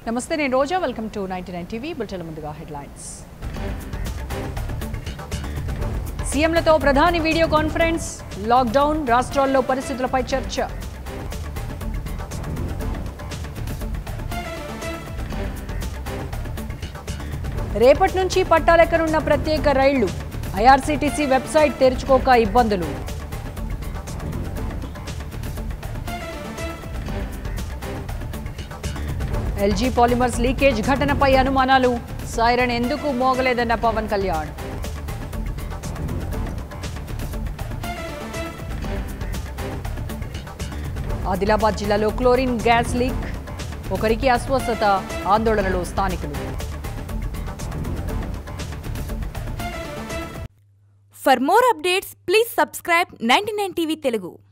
నమస్తే నేను Roja welcome to ninety nine TV bulletin ముందుగా హెడ్లైన్స్ సీఎంలతో ప్రధాని వీడియో కాన్ఫరెన్స్ లాక్డౌన్ రాష్ట్రాల్లో పరిస్థితులపై చర్చ రేపటి నుంచి పట్టాలెక్కనున్న ప్రత్యేక రైళ్లు ఐఆర్సీటీసీ వెబ్సైట్ తెరుచుకోక ఇబ్బందులు ఎల్జీ పాలిమర్స్ లీకేజ్ ఘటనపై అనుమానాలు సైరన్ ఎందుకు మోగలేదన్న పవన్ కళ్యాణ్ ఆదిలాబాద్ జిల్లాలో క్లోరిన్ గ్యాస్ లీక్ ఒకరికి అస్వస్థత ఆందోళనలో స్థానికులు For more updates, please subscribe 99 TV Telugu.